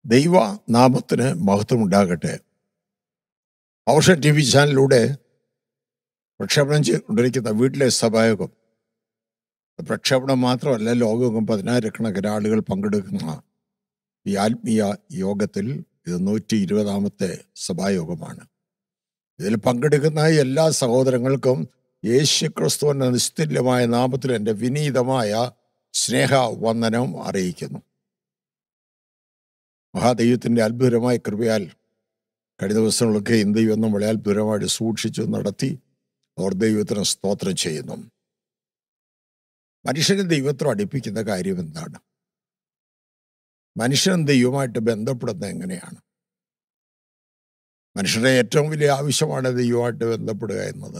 ദൈവ നാമത്തിന് മഹത്വം ഉണ്ടാകട്ടെ ഔഷ ടി വി ചാനലിലൂടെ പ്രക്ഷേപണം ചെയ്തുകൊണ്ടിരിക്കുന്ന വീട്ടിലെ സഭായോഗം പ്രക്ഷേപണം മാത്രമല്ല ലോകമെങ്ങും പതിനായിരക്കണക്കിന് ആളുകൾ പങ്കെടുക്കുന്ന ഈ ആത്മീയ യോഗത്തിൽ ഇത് നൂറ്റി ഇരുപതാമത്തെ സഭായോഗമാണ് ഇതിൽ പങ്കെടുക്കുന്ന എല്ലാ സഹോദരങ്ങൾക്കും യേശു ക്രിസ്തുവിൻ്റെ നിസ്തുല്യമായ നാമത്തിൽ എൻ്റെ വിനീതമായ സ്നേഹ വന്ദനം അറിയിക്കുന്നു മഹാദൈവത്തിൻ്റെ അത്ഭുതമായ കൃപയാൽ കഴിഞ്ഞ ദിവസങ്ങളൊക്കെ ദൈവം നമ്മളെ അത്ഭുതമായിട്ട് സൂക്ഷിച്ചു നടത്തി അവർ ദൈവത്തിന് സ്തോത്രം ചെയ്യുന്നു മനുഷ്യനെ ദൈവത്തോട് അടുപ്പിക്കുന്ന കാര്യം എന്താണ് മനുഷ്യൻ ദൈവമായിട്ട് ബന്ധപ്പെടുന്നത് എങ്ങനെയാണ് മനുഷ്യരുടെ ഏറ്റവും വലിയ ആവശ്യമാണ് ദൈവമായിട്ട് ബന്ധപ്പെടുക എന്നത്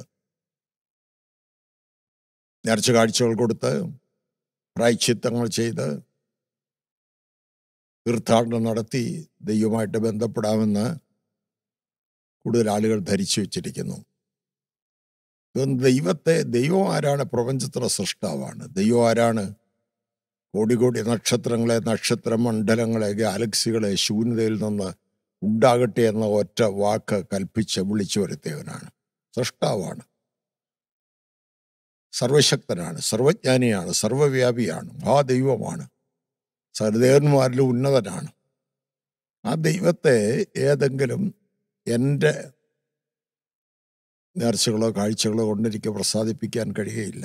നേർച്ച കാഴ്ചകൾ കൊടുത്ത് പ്രായച്ചിത്തങ്ങൾ ചെയ്ത് തീർത്ഥാടനം നടത്തി ദൈവമായിട്ട് ബന്ധപ്പെടാമെന്ന് കൂടുതൽ ആളുകൾ ധരിച്ചു വച്ചിരിക്കുന്നു ഇതൊന്നും ദൈവത്തെ ദൈവം ആരാണ് പ്രപഞ്ചത്തിലെ സൃഷ്ടാവാണ് ദൈവം ആരാണ് കോടി കോടി നക്ഷത്രങ്ങളെ നക്ഷത്ര മണ്ഡലങ്ങളെ ഗാലക്സികളെ ശൂന്യതയിൽ നിന്ന് ഉണ്ടാകട്ടെ എന്ന ഒറ്റ വാക്ക് കൽപ്പിച്ച് വിളിച്ചു വരുത്തിയവനാണ് സൃഷ്ടാവാണ് സർവശക്തനാണ് സർവജ്ഞാനിയാണ് സർവവ്യാപിയാണ് ആ ദൈവമാണ് സർദേവന്മാരിൽ ഉന്നതനാണ് ആ ദൈവത്തെ ഏതെങ്കിലും എൻ്റെ നേർച്ചകളോ കാഴ്ചകളോ കൊണ്ട് എനിക്ക് പ്രസാദിപ്പിക്കാൻ കഴിയുകയില്ല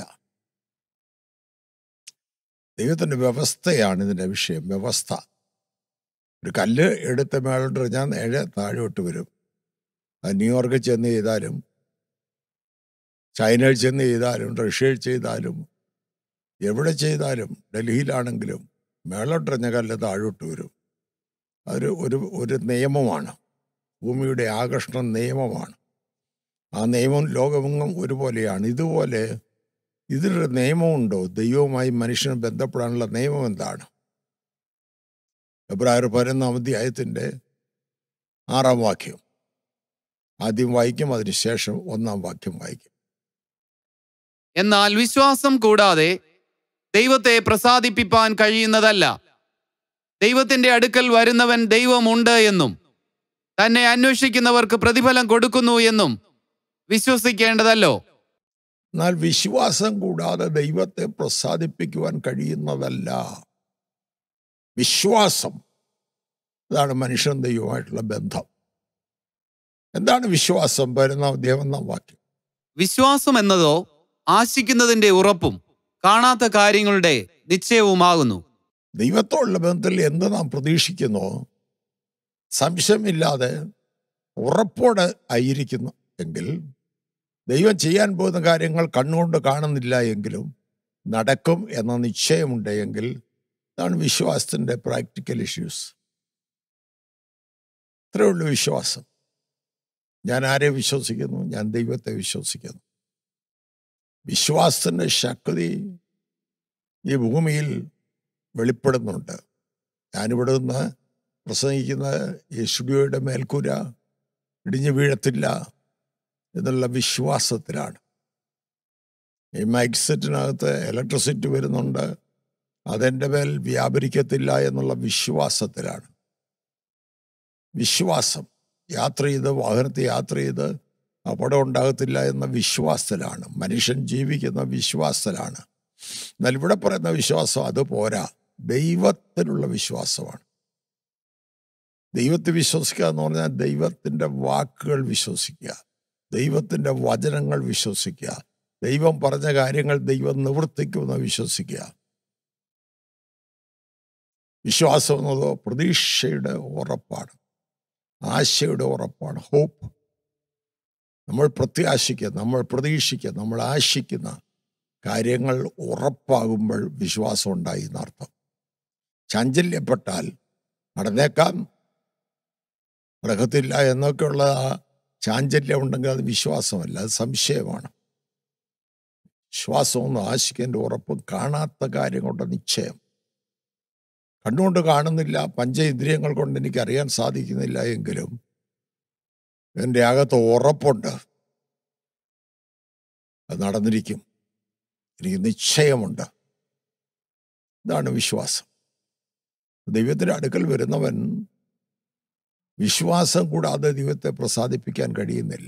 ദൈവത്തിൻ്റെ വ്യവസ്ഥയാണ് ഇതിൻ്റെ വിഷയം വ്യവസ്ഥ ഒരു കല്ല് എടുത്ത് മേലോട്ട് ഞാൻ നേരെ താഴോട്ട് വരും അത് ന്യൂയോർക്കിൽ ചെന്ന് ചെയ്താലും ചൈനയിൽ ചെന്ന് ചെയ്താലും റഷ്യയിൽ ചെയ്താലും എവിടെ ചെയ്താലും ഡൽഹിയിലാണെങ്കിലും മേളോട്ടെറിഞ്ഞ കല്ല് താഴോട്ട് വരും അതൊരു ഒരു ഒരു നിയമമാണ് ഭൂമിയുടെ ആകർഷണ നിയമമാണ് ആ നിയമം ലോകമെങ്ങും ഒരുപോലെയാണ് ഇതുപോലെ ഇതിലൊരു നിയമമുണ്ടോ ദൈവവുമായി മനുഷ്യന് ബന്ധപ്പെടാനുള്ള നിയമം എന്താണ് ഫെബ്രുവരി പതിനൊന്നാം അധ്യായത്തിൻ്റെ ആറാം വാക്യം ആദ്യം വായിക്കും അതിനുശേഷം ഒന്നാം വാക്യം വായിക്കും എന്നാൽ വിശ്വാസം കൂടാതെ ദൈവത്തെ പ്രസാദിപ്പിപ്പാൻ കഴിയുന്നതല്ല ദൈവത്തിന്റെ അടുക്കൽ വരുന്നവൻ ദൈവമുണ്ട് എന്നും തന്നെ അന്വേഷിക്കുന്നവർക്ക് പ്രതിഫലം കൊടുക്കുന്നു എന്നും വിശ്വസിക്കേണ്ടതല്ലോ എന്നാൽ വിശ്വാസം കൂടാതെ ദൈവത്തെ പ്രസാദിപ്പിക്കുവാൻ കഴിയുന്നതല്ല വിശ്വാസം അതാണ് മനുഷ്യൻ ദൈവമായിട്ടുള്ള ബന്ധം എന്താണ് വിശ്വാസം പതിനൊന്നാം അധ്യായം ഒന്നാം വാക്യം വിശ്വാസം എന്നതോ ആശിക്കുന്നതിന്റെ ഉറപ്പും കാണാത്ത കാര്യങ്ങളുടെ നിശ്ചയവുമാകുന്നു ദൈവത്തോടുള്ള ബന്ധത്തിൽ എന്ത് നാം പ്രതീക്ഷിക്കുന്നോ സംശയമില്ലാതെ ഉറപ്പോടെ ആയിരിക്കുന്നു എങ്കിൽ ദൈവം ചെയ്യാൻ പോകുന്ന കാര്യങ്ങൾ കണ്ണുകൊണ്ട് കാണുന്നില്ല എങ്കിലും നടക്കും എന്ന നിശ്ചയമുണ്ട് എങ്കിൽ ഇതാണ് വിശ്വാസത്തിൻ്റെ പ്രാക്ടിക്കൽ ഇഷ്യൂസ് ഇത്രയേ ഉള്ളൂ വിശ്വാസം ഞാൻ ആരെ വിശ്വസിക്കുന്നു ഞാൻ ദൈവത്തെ വിശ്വസിക്കുന്നു വിശ്വാസത്തിൻ്റെ ശക്തി ഈ ഭൂമിയിൽ വെളിപ്പെടുന്നുണ്ട് ഞാനിവിടെ നിന്ന് പ്രസംഗിക്കുന്ന ഈ സ്റ്റുഡിയോയുടെ മേൽക്കൂര ഇടിഞ്ഞു വീഴത്തില്ല എന്നുള്ള വിശ്വാസത്തിലാണ് ഈ മൈക്ക് സെറ്റിനകത്ത് ഇലക്ട്രിസിറ്റി വരുന്നുണ്ട് അതെൻ്റെ മേൽ വ്യാപരിക്കത്തില്ല എന്നുള്ള വിശ്വാസത്തിലാണ് വിശ്വാസം യാത്ര ചെയ്ത് വാഹനത്തിൽ യാത്ര ചെയ്ത് അപകടം ഉണ്ടാകത്തില്ല എന്ന വിശ്വാസത്തിലാണ് മനുഷ്യൻ ജീവിക്കുന്ന വിശ്വാസത്തിലാണ് എന്നാൽ ഇവിടെ പറയുന്ന വിശ്വാസം അത് പോരാ ദൈവത്തിലുള്ള വിശ്വാസമാണ് ദൈവത്തെ വിശ്വസിക്കുക എന്ന് പറഞ്ഞാൽ ദൈവത്തിൻ്റെ വാക്കുകൾ വിശ്വസിക്കുക ദൈവത്തിൻ്റെ വചനങ്ങൾ വിശ്വസിക്കുക ദൈവം പറഞ്ഞ കാര്യങ്ങൾ ദൈവം നിവർത്തിക്കുമെന്ന് വിശ്വസിക്കുക വിശ്വാസം എന്നതോ പ്രതീക്ഷയുടെ ഉറപ്പാണ് ആശയുടെ ഉറപ്പാണ് ഹോപ്പ് നമ്മൾ പ്രത്യാശിക്കുക നമ്മൾ പ്രതീക്ഷിക്കുക നമ്മൾ ആശിക്കുന്ന കാര്യങ്ങൾ ഉറപ്പാകുമ്പോൾ വിശ്വാസം ഉണ്ടായി എന്നർത്ഥം ചാഞ്ചല്യപ്പെട്ടാൽ നടന്നേക്കാം നടക്കത്തില്ല എന്നൊക്കെയുള്ള ആ ചാഞ്ചല്യം ഉണ്ടെങ്കിൽ അത് വിശ്വാസമല്ല അത് സംശയമാണ് വിശ്വാസമൊന്നും ആശിക്കേണ്ട ഉറപ്പും കാണാത്ത കാര്യങ്ങളുടെ നിശ്ചയം കണ്ണുകൊണ്ട് കാണുന്നില്ല പഞ്ചേന്ദ്രിയങ്ങൾ കൊണ്ട് എനിക്ക് അറിയാൻ സാധിക്കുന്നില്ല എങ്കിലും എൻ്റെ അകത്ത് ഉറപ്പുണ്ട് അത് നടന്നിരിക്കും എനിക്ക് നിശ്ചയമുണ്ട് ഇതാണ് വിശ്വാസം ദൈവത്തിൻ്റെ അടുക്കൽ വരുന്നവൻ വിശ്വാസം കൂടാതെ ദൈവത്തെ പ്രസാദിപ്പിക്കാൻ കഴിയുന്നില്ല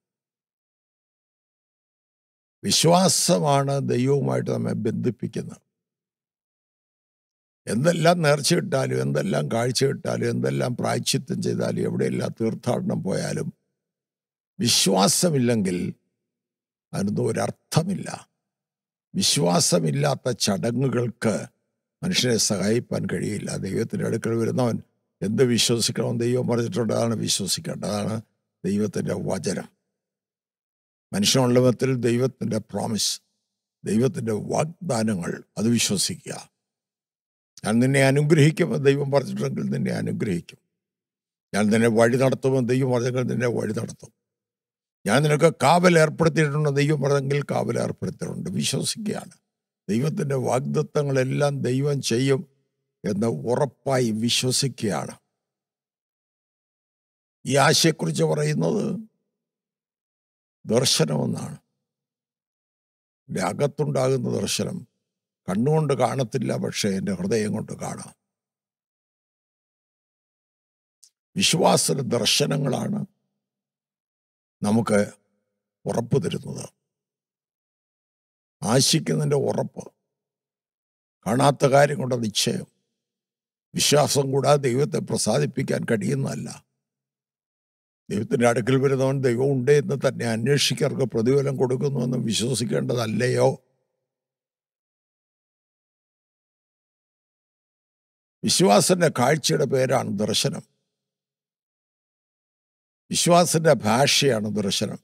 വിശ്വാസമാണ് ദൈവവുമായിട്ട് നമ്മെ ബന്ധിപ്പിക്കുന്നത് എന്തെല്ലാം നേർച്ചയിട്ടാലും എന്തെല്ലാം കാഴ്ചയിട്ടാലും എന്തെല്ലാം പ്രായച്ചിത്തം ചെയ്താലും എവിടെയെല്ലാം തീർത്ഥാടനം പോയാലും വിശ്വാസമില്ലെങ്കിൽ അതിനൊന്നും ഒരർത്ഥമില്ല വിശ്വാസമില്ലാത്ത ചടങ്ങുകൾക്ക് മനുഷ്യനെ സഹായിപ്പാൻ കഴിയില്ല ദൈവത്തിൻ്റെ അടുക്കൽ വരുന്നവൻ എന്ത് വിശ്വസിക്കണം ദൈവം പറഞ്ഞിട്ടുണ്ട് അതാണ് വിശ്വസിക്കേണ്ടത് അതാണ് ദൈവത്തിൻ്റെ വചനം മനുഷ്യനുള്ളവത്തിൽ ദൈവത്തിൻ്റെ പ്രോമിസ് ദൈവത്തിൻ്റെ വാഗ്ദാനങ്ങൾ അത് വിശ്വസിക്കുക ഞാൻ നിന്നെ അനുഗ്രഹിക്കുമ്പോൾ ദൈവം പറഞ്ഞിട്ടുണ്ടെങ്കിൽ നിന്നെ അനുഗ്രഹിക്കും ഞാൻ നിന്നെ വഴി നടത്തുമ്പോൾ ദൈവം പറഞ്ഞെങ്കിൽ നിന്നെ വഴി നടത്തും ഞാൻ നിനക്ക് കാവൽ ഏർപ്പെടുത്തിയിട്ടുണ്ട് ദൈവം പറഞ്ഞെങ്കിൽ കാവൽ ഏർപ്പെടുത്തിയിട്ടുണ്ട് വിശ്വസിക്കുകയാണ് ദൈവത്തിൻ്റെ വാഗ്ദത്തങ്ങളെല്ലാം ദൈവം ചെയ്യും എന്ന് ഉറപ്പായി വിശ്വസിക്കുകയാണ് ഈ ആശയെക്കുറിച്ച് പറയുന്നത് ദർശനമെന്നാണ് എൻ്റെ അകത്തുണ്ടാകുന്ന ദർശനം കണ്ണുകൊണ്ട് കാണത്തില്ല പക്ഷേ എൻ്റെ ഹൃദയം കൊണ്ട് കാണാം വിശ്വാസ ദർശനങ്ങളാണ് നമുക്ക് ഉറപ്പ് തരുന്നത് ആശിക്കുന്നതിൻ്റെ ഉറപ്പ് കാണാത്ത കാര്യം കൊണ്ട് നിശ്ചയം വിശ്വാസം കൂടാതെ ദൈവത്തെ പ്രസാദിപ്പിക്കാൻ കഴിയുന്നതല്ല ദൈവത്തിൻ്റെ അടുക്കൽ വരുന്നവൻ ദൈവം ഉണ്ട് എന്ന് തന്നെ അന്വേഷിക്കർക്ക് പ്രതിഫലം കൊടുക്കുന്നുവെന്ന് വിശ്വസിക്കേണ്ടതല്ലയോ വിശ്വാസന്റെ കാഴ്ചയുടെ പേരാണ് ദർശനം വിശ്വാസന്റെ ഭാഷയാണ് ദർശനം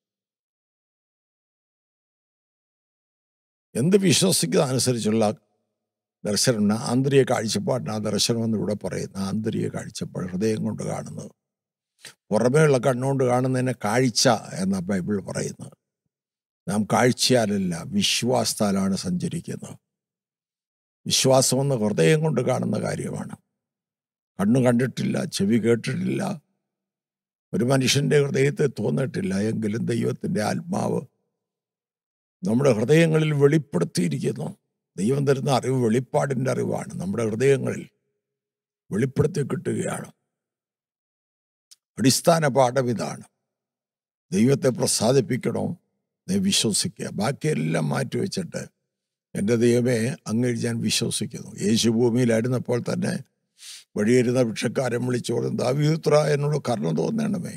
എന്ത് വിശ്വസിക്കുന്ന അനുസരിച്ചുള്ള ദർശനം ആന്തരിക കാഴ്ചപ്പാടിന് ആ ദർശനം എന്ന് ഇവിടെ പറയുന്ന ആന്തരിക കാഴ്ചപ്പാട് ഹൃദയം കൊണ്ട് കാണുന്നത് പുറമേയുള്ള കണ്ണുകൊണ്ട് കാണുന്നതിനെ കാഴ്ച എന്ന ബൈബിൾ പറയുന്നത് നാം കാഴ്ചയാലല്ല വിശ്വാസത്താലാണ് സഞ്ചരിക്കുന്നത് വിശ്വാസമെന്ന് ഹൃദയം കൊണ്ട് കാണുന്ന കാര്യമാണ് കണ്ണു കണ്ടിട്ടില്ല ചെവി കേട്ടിട്ടില്ല ഒരു മനുഷ്യൻ്റെ ഹൃദയത്തെ തോന്നിയിട്ടില്ല എങ്കിലും ദൈവത്തിൻ്റെ ആത്മാവ് നമ്മുടെ ഹൃദയങ്ങളിൽ വെളിപ്പെടുത്തിയിരിക്കുന്നു ദൈവം തരുന്ന അറിവ് വെളിപ്പാടിൻ്റെ അറിവാണ് നമ്മുടെ ഹൃദയങ്ങളിൽ വെളിപ്പെടുത്തി കിട്ടുകയാണ് അടിസ്ഥാന പാഠം ഇതാണ് ദൈവത്തെ പ്രസാദിപ്പിക്കണോ നീ വിശ്വസിക്കുക ബാക്കിയെല്ലാം മാറ്റിവെച്ചിട്ട് എൻ്റെ ദൈവമേ അങ്ങ് ഞാൻ വിശ്വസിക്കുന്നു യേശു ഭൂമിയിലായിരുന്നപ്പോൾ തന്നെ വഴിയിരുന്ന ഭിക്ഷക്കാരൻ വിളിച്ചു പറഞ്ഞു ദാവീത്ര എന്നോട് കരുണ തോന്നണമേ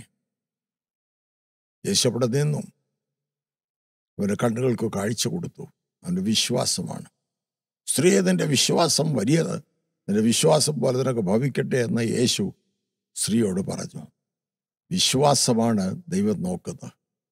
യേശു അവിടെ നിന്നും അവൻ്റെ കണ്ണുകൾക്ക് കാഴ്ച കൊടുത്തു അവൻ്റെ വിശ്വാസമാണ് സ്ത്രീ നിന്റെ വിശ്വാസം വലിയത് നിന്റെ വിശ്വാസം പോലെ നിനക്ക് ഭവിക്കട്ടെ എന്ന് യേശു സ്ത്രീയോട് പറഞ്ഞു വിശ്വാസമാണ് ദൈവം നോക്കുന്നത്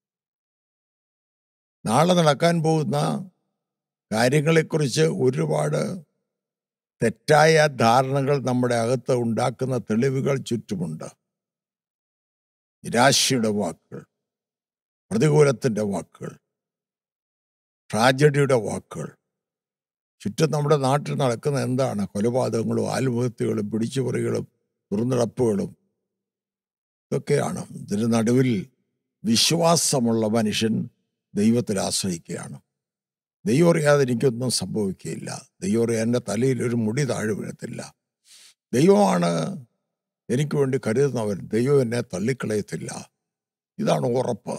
നാളെ നടക്കാൻ പോകുന്ന കാര്യങ്ങളെക്കുറിച്ച് ഒരുപാട് തെറ്റായ ധാരണകൾ നമ്മുടെ അകത്ത് ഉണ്ടാക്കുന്ന തെളിവുകൾ ചുറ്റുമുണ്ട് നിരാശയുടെ വാക്കുകൾ പ്രതികൂലത്തിൻ്റെ വാക്കുകൾ ട്രാജഡിയുടെ വാക്കുകൾ ചുറ്റും നമ്മുടെ നാട്ടിൽ നടക്കുന്ന എന്താണ് കൊലപാതകങ്ങളും ആത്മഹത്യകളും പിടിച്ചുപറികളും തുറന്നിടപ്പുകളും ഇതൊക്കെയാണ് ഇതിന് നടുവിൽ വിശ്വാസമുള്ള മനുഷ്യൻ ദൈവത്തിൽ ആശ്രയിക്കുകയാണ് ദൈവം അറിയാതെ എനിക്കൊന്നും സംഭവിക്കുകയില്ല ദൈവം അറിയാതെ എൻ്റെ തലയിൽ ഒരു മുടി താഴെ വീഴത്തില്ല ദൈവമാണ് എനിക്ക് വേണ്ടി കരുതുന്നവൻ ദൈവം എന്നെ തള്ളിക്കളയത്തില്ല ഇതാണ് ഉറപ്പ്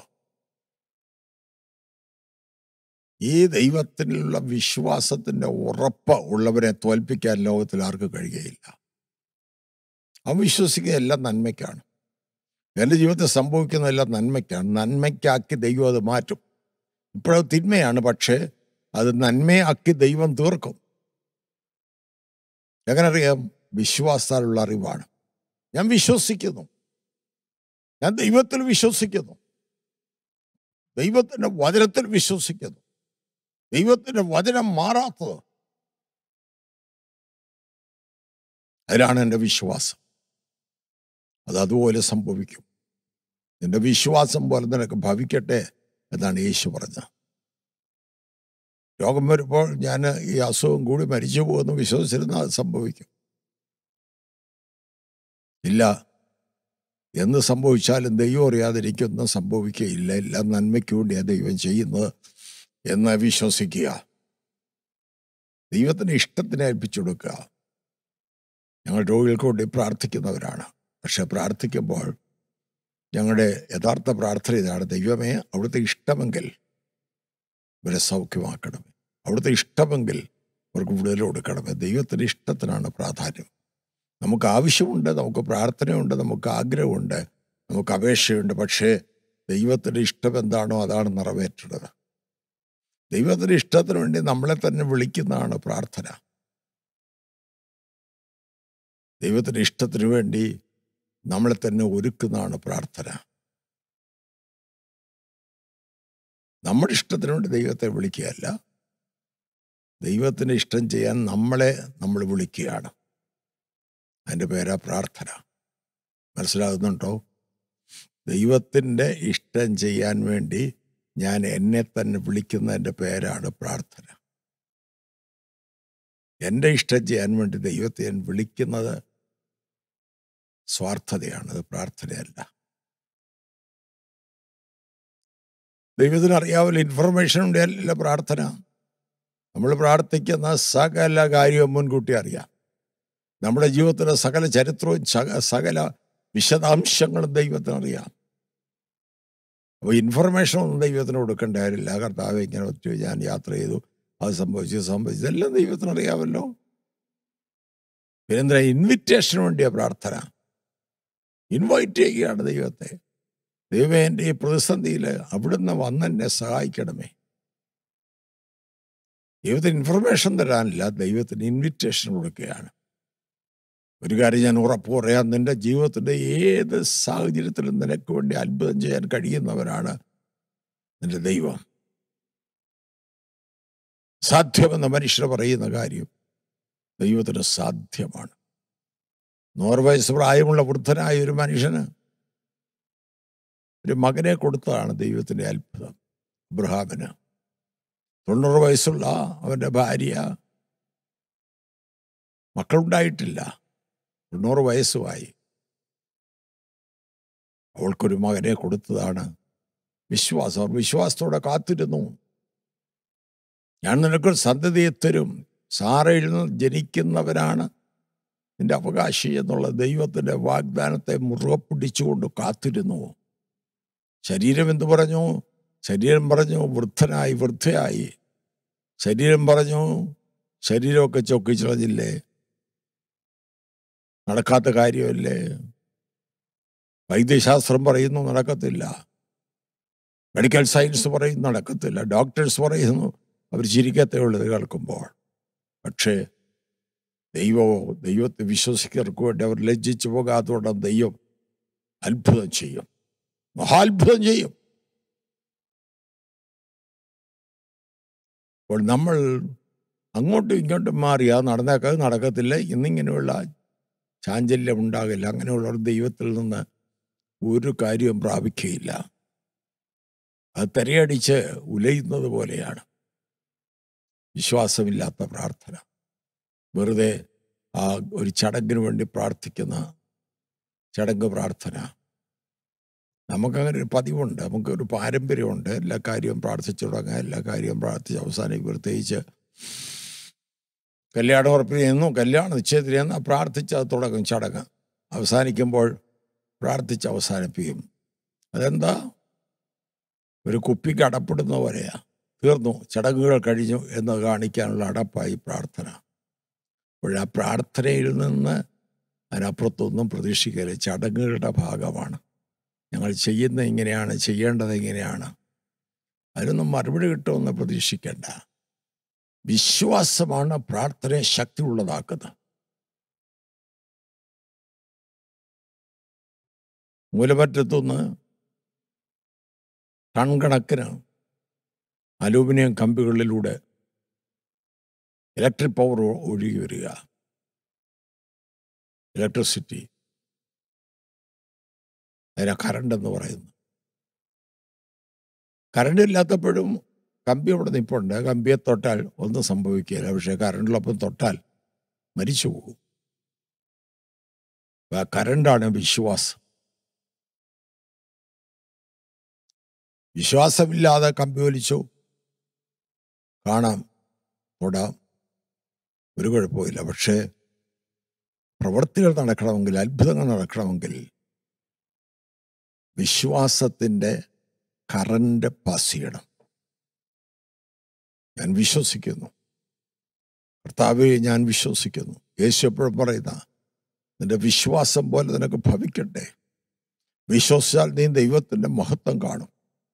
ഈ ദൈവത്തിലുള്ള വിശ്വാസത്തിൻ്റെ ഉറപ്പ് ഉള്ളവരെ തോൽപ്പിക്കാൻ ലോകത്തിൽ ആർക്കും കഴിയുകയില്ല അവൻ വിശ്വസിക്കുക എല്ലാം നന്മയ്ക്കാണ് എൻ്റെ ജീവിതത്തിൽ സംഭവിക്കുന്ന എല്ലാം നന്മയ്ക്കാണ് നന്മയ്ക്കാക്കി ദൈവം അത് മാറ്റും ഇപ്പോഴത് തിന്മയാണ് പക്ഷേ അത് നന്മയാക്കി ദൈവം തീർക്കും എങ്ങനെ അറിയാം വിശ്വാസത്താലുള്ള അറിവാണ് ഞാൻ വിശ്വസിക്കുന്നു ഞാൻ ദൈവത്തിൽ വിശ്വസിക്കുന്നു ദൈവത്തിൻ്റെ വചനത്തിൽ വിശ്വസിക്കുന്നു ദൈവത്തിൻ്റെ വചനം മാറാത്തത് അതിലാണ് എൻ്റെ വിശ്വാസം അത് അതുപോലെ സംഭവിക്കും നിന്റെ വിശ്വാസം പോലെ നിനക്ക് ഭവിക്കട്ടെ എന്നാണ് യേശു പറഞ്ഞത് രോഗം വരുമ്പോൾ ഞാൻ ഈ അസുഖം കൂടി മരിച്ചു പോകുമെന്ന് വിശ്വസിച്ചിരുന്ന അത് സംഭവിക്കും ഇല്ല എന്ത് സംഭവിച്ചാലും ദൈവം അറിയാതെ എനിക്കൊന്നും സംഭവിക്കുകയില്ല എല്ലാം നന്മയ്ക്ക് വേണ്ടിയാണ് ദൈവം ചെയ്യുന്നത് എന്ന് വിശ്വസിക്കുക ദൈവത്തിന് ഇഷ്ടത്തിന് ഏൽപ്പിച്ചു കൊടുക്കുക ഞങ്ങൾ രോഗികൾക്ക് വേണ്ടി പ്രാർത്ഥിക്കുന്നവരാണ് പക്ഷെ പ്രാർത്ഥിക്കുമ്പോൾ ഞങ്ങളുടെ യഥാർത്ഥ പ്രാർത്ഥന ഇതാണ് ദൈവമേ അവിടുത്തെ ഇഷ്ടമെങ്കിൽ ഇവരെ സൗഖ്യമാക്കണമേ അവിടുത്തെ ഇഷ്ടമെങ്കിൽ അവർക്ക് വിടുതൽ കൊടുക്കണമേ ദൈവത്തിൻ്റെ ഇഷ്ടത്തിനാണ് പ്രാധാന്യം നമുക്ക് ആവശ്യമുണ്ട് നമുക്ക് പ്രാർത്ഥനയുണ്ട് നമുക്ക് ആഗ്രഹമുണ്ട് നമുക്ക് അപേക്ഷയുണ്ട് പക്ഷേ ദൈവത്തിൻ്റെ ഇഷ്ടം എന്താണോ അതാണ് നിറവേറ്റേണ്ടത് ദൈവത്തിൻ്റെ ഇഷ്ടത്തിന് വേണ്ടി നമ്മളെ തന്നെ വിളിക്കുന്നതാണ് പ്രാർത്ഥന ദൈവത്തിൻ്റെ ഇഷ്ടത്തിന് വേണ്ടി നമ്മളെ തന്നെ ഒരുക്കുന്നതാണ് പ്രാർത്ഥന നമ്മുടെ ഇഷ്ടത്തിന് വേണ്ടി ദൈവത്തെ വിളിക്കുകയല്ല ദൈവത്തിന് ഇഷ്ടം ചെയ്യാൻ നമ്മളെ നമ്മൾ വിളിക്കുകയാണ് അതിൻ്റെ പേരാ പ്രാർത്ഥന മനസ്സിലാകുന്നുണ്ടോ ദൈവത്തിൻ്റെ ഇഷ്ടം ചെയ്യാൻ വേണ്ടി ഞാൻ എന്നെ തന്നെ വിളിക്കുന്നതിൻ്റെ പേരാണ് പ്രാർത്ഥന എൻ്റെ ഇഷ്ടം ചെയ്യാൻ വേണ്ടി ദൈവത്തെ ഞാൻ വിളിക്കുന്നത് സ്വാർത്ഥതയാണ് അത് പ്രാർത്ഥനയല്ല ദൈവത്തിന് അറിയാവില്ല ഇൻഫർമേഷൻ ഉണ്ടല്ല പ്രാർത്ഥന നമ്മൾ പ്രാർത്ഥിക്കുന്ന സകല കാര്യവും മുൻകൂട്ടി അറിയാം നമ്മുടെ ജീവിതത്തിലെ സകല ചരിത്രവും സക- സകല വിശദാംശങ്ങളും ദൈവത്തിന് അറിയാം അപ്പോൾ ഇൻഫർമേഷൻ ഒന്നും ദൈവത്തിന് കൊടുക്കേണ്ട കാര്യമില്ല കർത്താവ് ഇങ്ങനെ ഒറ്റ ഞാൻ യാത്ര ചെയ്തു അത് സംഭവിച്ചു ഇത് സംഭവിച്ചു ഇതെല്ലാം ദൈവത്തിന് അറിയാമല്ലോ പിന്നെന്താ ഇൻവിറ്റേഷന് വേണ്ടിയ പ്രാർത്ഥന ഇൻവൈറ്റ് ചെയ്യുകയാണ് ദൈവത്തെ ദൈവം എൻ്റെ ഈ പ്രതിസന്ധിയിൽ അവിടുന്ന് വന്നെന്നെ സഹായിക്കണമേ ദൈവത്തിന് ഇൻഫർമേഷൻ തരാനില്ല ദൈവത്തിന് ഇൻവിറ്റേഷൻ കൊടുക്കുകയാണ് ഒരു കാര്യം ഞാൻ ഉറപ്പ് പറയാം നിന്റെ ജീവിതത്തിൻ്റെ ഏത് സാഹചര്യത്തിലും നിനക്ക് വേണ്ടി അത്ഭുതം ചെയ്യാൻ കഴിയുന്നവരാണ് നിന്റെ ദൈവം സാധ്യമെന്ന് മനുഷ്യർ പറയുന്ന കാര്യം ദൈവത്തിന് സാധ്യമാണ് നൂറ് വയസ്സ് പ്രായമുള്ള വൃദ്ധനായ ഒരു മനുഷ്യന് ഒരു മകനെ കൊടുത്തതാണ് ദൈവത്തിൻ്റെ അത്ഭുതം അബ്രഹാമിന് തൊണ്ണൂറ് വയസ്സുള്ള അവൻ്റെ ഭാര്യ മക്കളുണ്ടായിട്ടില്ല തൊണ്ണൂറ് വയസ്സുമായി അവൾക്കൊരു മകനെ കൊടുത്തതാണ് വിശ്വാസം അവർ വിശ്വാസത്തോടെ കാത്തിരുന്നു ഞാൻ നിനക്കൊരു സന്തതിയെ തരും സാറയിൽ നിന്ന് ജനിക്കുന്നവരാണ് നിന്റെ അവകാശി എന്നുള്ള ദൈവത്തിൻ്റെ വാഗ്ദാനത്തെ മുറുകെ പിടിച്ചുകൊണ്ട് കാത്തിരുന്നു ശരീരം എന്തു പറഞ്ഞു ശരീരം പറഞ്ഞു വൃദ്ധനായി വൃദ്ധയായി ശരീരം പറഞ്ഞു ശരീരമൊക്കെ ചൊക്കിച്ചിളഞ്ഞില്ലേ നടക്കാത്ത കാര്യമല്ലേ വൈദ്യശാസ്ത്രം പറയുന്നു നടക്കത്തില്ല മെഡിക്കൽ സയൻസ് പറയുന്നു നടക്കത്തില്ല ഡോക്ടേഴ്സ് പറയുന്നു അവർ ചിരിക്കത്തേ ഉള്ളത് കേൾക്കുമ്പോൾ പക്ഷേ ദൈവമോ ദൈവത്തെ വിശ്വസിക്കുന്നവർക്ക് വേണ്ടി അവർ ലജ്ജിച്ചു പോകാത്തോടെ ദൈവം അത്ഭുതം ചെയ്യും മഹാത്ഭുതം ചെയ്യും അപ്പോൾ നമ്മൾ അങ്ങോട്ടും ഇങ്ങോട്ടും മാറി അത് നടന്നേക്കാതെ നടക്കത്തില്ല എന്നിങ്ങനെയുള്ള ചാഞ്ചല്യം ഉണ്ടാകില്ല അങ്ങനെയുള്ളവർ ദൈവത്തിൽ നിന്ന് ഒരു കാര്യവും പ്രാപിക്കുകയില്ല അത് തിരയടിച്ച് ഉലയുന്നത് പോലെയാണ് വിശ്വാസമില്ലാത്ത പ്രാർത്ഥന വെറുതെ ആ ഒരു ചടങ്ങിന് വേണ്ടി പ്രാർത്ഥിക്കുന്ന ചടങ്ങ് പ്രാർത്ഥന നമുക്കങ്ങനെ ഒരു പതിവുണ്ട് നമുക്കൊരു പാരമ്പര്യമുണ്ട് എല്ലാ കാര്യവും പ്രാർത്ഥിച്ചു തുടങ്ങാൻ എല്ലാ കാര്യവും പ്രാർത്ഥിച്ച് അവസാനം പ്രത്യേകിച്ച് കല്യാണം ഉറപ്പിക്കുന്നു കല്യാണം നിശ്ചയത്തിലെന്ന് പ്രാർത്ഥിച്ച് അത് തുടങ്ങും ചടങ്ങ് അവസാനിക്കുമ്പോൾ പ്രാർത്ഥിച്ച് അവസാനിപ്പിക്കും അതെന്താ ഒരു കുപ്പിക്ക് അടപ്പെടുന്ന പോലെയാ തീർന്നു ചടങ്ങുകൾ കഴിഞ്ഞു എന്ന് കാണിക്കാനുള്ള അടപ്പായി പ്രാർത്ഥന അപ്പോൾ ആ പ്രാർത്ഥനയിൽ നിന്ന് അതിനപ്പുറത്തൊന്നും പ്രതീക്ഷിക്കരുത് ചടങ്ങുകളുടെ ഭാഗമാണ് ഞങ്ങൾ ചെയ്യുന്നത് ഇങ്ങനെയാണ് ചെയ്യേണ്ടത് ഇങ്ങനെയാണ് അതിനൊന്നും മറുപടി കിട്ടുമെന്ന് പ്രതീക്ഷിക്കേണ്ട വിശ്വാസമാണ് പ്രാർത്ഥനയെ ശക്തിയുള്ളതാക്കുന്നത് മൂലമറ്റത്തുനിന്ന് ടൺ കണക്കിന് അലൂമിനിയം കമ്പികളിലൂടെ ഇലക്ട്രിക് പവർ ഒഴുകി വരിക ഇലക്ട്രിസിറ്റി അതിനെ കറണ്ട് എന്ന് പറയുന്നു കറണ്ട് ഇല്ലാത്തപ്പോഴും കമ്പി അവിടെ നിൽപ്പുണ്ട് കമ്പിയെ തൊട്ടാൽ ഒന്നും സംഭവിക്കില്ല പക്ഷേ കറണ്ടിലൊപ്പം തൊട്ടാൽ മരിച്ചു പോകും അപ്പൊ ആ കറണ്ടാണ് വിശ്വാസം വിശ്വാസമില്ലാതെ കമ്പി വലിച്ചു കാണാം തൊടാം ഒരു കുഴപ്പമില്ല പക്ഷേ പ്രവൃത്തികൾ നടക്കണമെങ്കിൽ അത്ഭുതങ്ങൾ നടക്കണമെങ്കിൽ വിശ്വാസത്തിൻ്റെ കറണ്ട് പാസ് ചെയ്യണം ഞാൻ വിശ്വസിക്കുന്നു കർത്താവെ ഞാൻ വിശ്വസിക്കുന്നു യേശു എപ്പോഴും പറയുന്ന നിന്റെ വിശ്വാസം പോലെ നിനക്ക് ഭവിക്കട്ടെ വിശ്വസിച്ചാൽ നീ ദൈവത്തിൻ്റെ മഹത്വം കാണും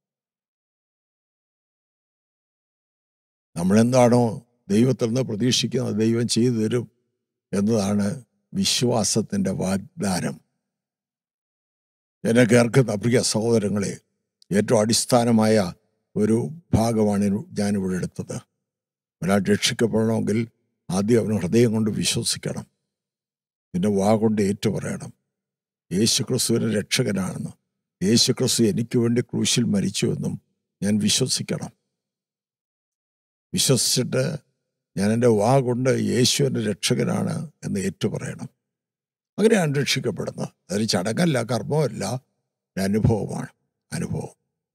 നമ്മളെന്താണോ ദൈവത്തിൽ നിന്ന് പ്രതീക്ഷിക്കുന്നത് ദൈവം ചെയ്തു തരും എന്നതാണ് വിശ്വാസത്തിൻ്റെ വാഗ്ദാനം എന്നെ കേൾക്കുന്ന പ്രിയ സഹോദരങ്ങളെ ഏറ്റവും അടിസ്ഥാനമായ ഒരു ഭാഗമാണ് ഞാനിവിടെ എടുത്തത് ഒരാൾ രക്ഷിക്കപ്പെടണമെങ്കിൽ ആദ്യം അവന് ഹൃദയം കൊണ്ട് വിശ്വസിക്കണം പിന്നെ വാ കൊണ്ട് ഏറ്റു പറയണം യേശു ക്രിസ്തുവിന് രക്ഷകനാണെന്ന് യേശു ക്രിസ്തു എനിക്ക് വേണ്ടി ക്രൂശിൽ മരിച്ചുവെന്നും ഞാൻ വിശ്വസിക്കണം വിശ്വസിച്ചിട്ട് ഞാൻ എൻ്റെ വാ കൊണ്ട് യേശു എൻ്റെ രക്ഷകനാണ് എന്ന് ഏറ്റു പറയണം അങ്ങനെയാണ് രക്ഷിക്കപ്പെടുന്നത് അതൊരു ചടങ്ങല്ല കർമ്മമല്ല ഒരു അനുഭവമാണ് അനുഭവം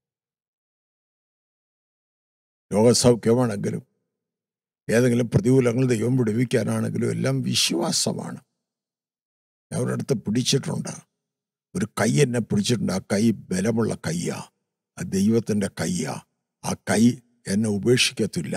രോഗസൗഖ്യമാണെങ്കിലും ഏതെങ്കിലും പ്രതികൂലങ്ങൾ ദൈവം വിടുവിക്കാനാണെങ്കിലും എല്ലാം വിശ്വാസമാണ് ഞാൻ ഒരിടത്ത് പിടിച്ചിട്ടുണ്ട് ഒരു കൈ എന്നെ പിടിച്ചിട്ടുണ്ട് ആ കൈ ബലമുള്ള കയ്യാ ആ ദൈവത്തിൻ്റെ കയ്യാ ആ കൈ എന്നെ ഉപേക്ഷിക്കത്തില്ല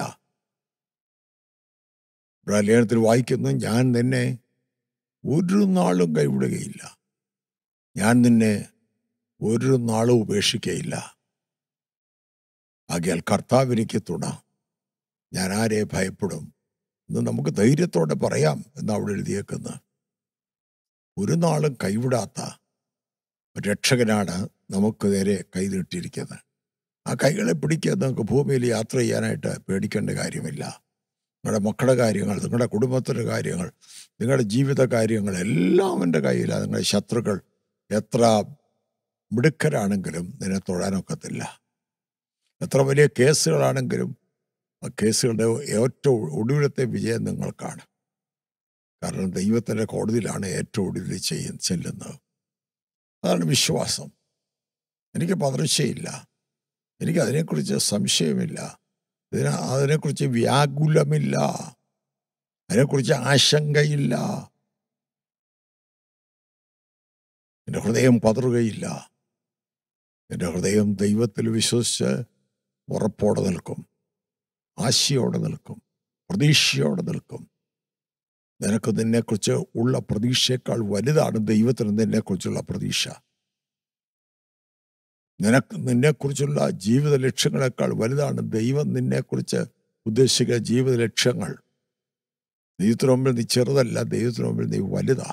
ഇവിടെ ലേഖനത്തിൽ വായിക്കുന്നു ഞാൻ നിന്നെ ഒരു നാളും കൈവിടുകയില്ല ഞാൻ നിന്നെ ഒരു നാളും ഉപേക്ഷിക്കയില്ല ആകിയാൽ കർത്താവിനിക്ക് തുണ ഞാൻ ആരെ ഭയപ്പെടും എന്ന് നമുക്ക് ധൈര്യത്തോടെ പറയാം എന്ന് അവിടെ എഴുതിയേക്കുന്നത് ഒരു നാളും കൈവിടാത്ത രക്ഷകനാണ് നമുക്ക് നേരെ കൈ നീട്ടിയിരിക്കുന്നത് ആ കൈകളെ പിടിക്കാൻ നമുക്ക് ഭൂമിയിൽ യാത്ര ചെയ്യാനായിട്ട് പേടിക്കേണ്ട കാര്യമില്ല നിങ്ങളുടെ മക്കളുടെ കാര്യങ്ങൾ നിങ്ങളുടെ കുടുംബത്തിൻ്റെ കാര്യങ്ങൾ നിങ്ങളുടെ ജീവിത കാര്യങ്ങൾ എല്ലാം എൻ്റെ കയ്യിലാണ് നിങ്ങളുടെ ശത്രുക്കൾ എത്ര മിടുക്കരാണെങ്കിലും നിന്നെ തൊഴാനൊക്കത്തില്ല എത്ര വലിയ കേസുകളാണെങ്കിലും ആ കേസുകളുടെ ഏറ്റവും ഒടുവിലത്തെ വിജയം നിങ്ങൾക്കാണ് കാരണം ദൈവത്തിൻ്റെ കോടതിയിലാണ് ഏറ്റവും ഒടുവിൽ ചെയ്യ ചെല്ലുന്നത് അതാണ് വിശ്വാസം എനിക്ക് പതർച്ചയില്ല എനിക്ക് അതിനെക്കുറിച്ച് സംശയമില്ല ഇതിന് അതിനെക്കുറിച്ച് വ്യാകുലമില്ല അതിനെക്കുറിച്ച് ആശങ്കയില്ല എൻ്റെ ഹൃദയം പതറുകയില്ല എൻ്റെ ഹൃദയം ദൈവത്തിൽ വിശ്വസിച്ച് ഉറപ്പോടെ നിൽക്കും ആശയോടെ നിൽക്കും പ്രതീക്ഷയോടെ നിൽക്കും നിനക്ക് നിന്നെക്കുറിച്ച് ഉള്ള പ്രതീക്ഷയേക്കാൾ വലുതാണ് ദൈവത്തിന് നിന്നെക്കുറിച്ചുള്ള പ്രതീക്ഷ നിനക്ക് നിന്നെക്കുറിച്ചുള്ള ജീവിത ലക്ഷ്യങ്ങളെക്കാൾ വലുതാണ് ദൈവം നിന്നെക്കുറിച്ച് ഉദ്ദേശിക്കുന്ന ജീവിത ലക്ഷ്യങ്ങൾ ദൈവത്തിന് മുമ്പിൽ നീ ചെറുതല്ല ദൈവത്തിന് മുമ്പിൽ നീ വലുതാ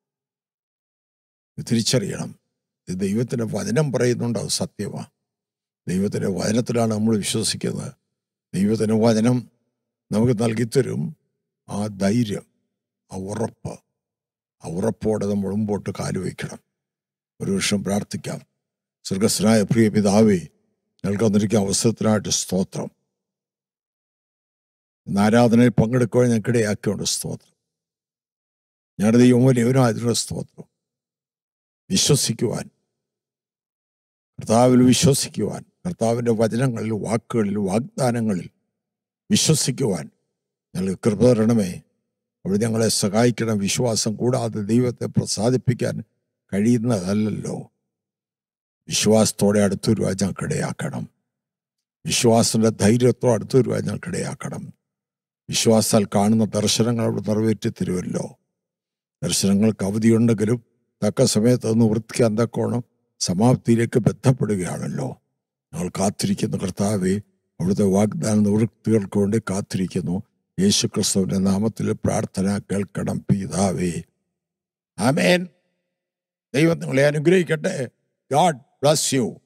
ഇത് തിരിച്ചറിയണം ഇത് ദൈവത്തിൻ്റെ വചനം പറയുന്നുണ്ട് അത് സത്യമാണ് ദൈവത്തിൻ്റെ വചനത്തിലാണ് നമ്മൾ വിശ്വസിക്കുന്നത് ദൈവത്തിൻ്റെ വചനം നമുക്ക് നൽകിത്തരും ആ ധൈര്യം ആ ഉറപ്പ് ആ ഉറപ്പോടെ നമ്മൾ മുമ്പോട്ട് കാലുവയ്ക്കണം ഒരു വർഷം പ്രാർത്ഥിക്കാം സ്വർഗസ്വനായ പ്രിയ പിതാവേ ഞങ്ങൾക്ക് വന്നിരിക്കുന്ന അവസരത്തിനായിട്ട് സ്തോത്രം ഇന്ന് ആരാധനയിൽ പങ്കെടുക്കുവാൻ ഞങ്ങൾക്ക് ഇടയാക്കിയുണ്ട് സ്തോത്രം ഞങ്ങളുടെ ദൈവം വലിയവനായതിനുള്ള സ്തോത്രം വിശ്വസിക്കുവാൻ കർത്താവിൽ വിശ്വസിക്കുവാൻ കർത്താവിൻ്റെ വചനങ്ങളിൽ വാക്കുകളിൽ വാഗ്ദാനങ്ങളിൽ വിശ്വസിക്കുവാൻ ഞങ്ങൾക്ക് കൃപ തരണമേ അവിടെ ഞങ്ങളെ സഹായിക്കണം വിശ്വാസം കൂടാതെ ദൈവത്തെ പ്രസാദിപ്പിക്കാൻ കഴിയുന്നതല്ലല്ലോ വിശ്വാസത്തോടെ അടുത്തു വരുവാൻ ഞങ്ങൾക്ക് ഇടയാക്കണം വിശ്വാസത്തിന്റെ ധൈര്യത്തോടെ അടുത്തു വരുവാൻ ഞങ്ങൾക്ക് ഇടയാക്കണം വിശ്വാസാൽ കാണുന്ന ദർശനങ്ങൾ അവിടെ നിറവേറ്റി തരുമല്ലോ ദർശനങ്ങൾക്ക് അവധിയുണ്ടെങ്കിലും തക്ക സമയത്ത് അത് നിവൃത്തിക്കാൻ തക്കോണം സമാപ്തിയിലേക്ക് ബന്ധപ്പെടുകയാണല്ലോ ഞങ്ങൾ കാത്തിരിക്കുന്ന കർത്താവെ അവിടുത്തെ വാഗ്ദാന നിവൃത്തികൾക്ക് വേണ്ടി കാത്തിരിക്കുന്നു യേശു ക്രിസ്തുവിന്റെ നാമത്തിൽ പ്രാർത്ഥന കേൾക്കണം പിതാവേ ആമേൻ ദൈവം നിങ്ങളെ അനുഗ്രഹിക്കട്ടെ ഗാഡ് ബ്ലസ് യു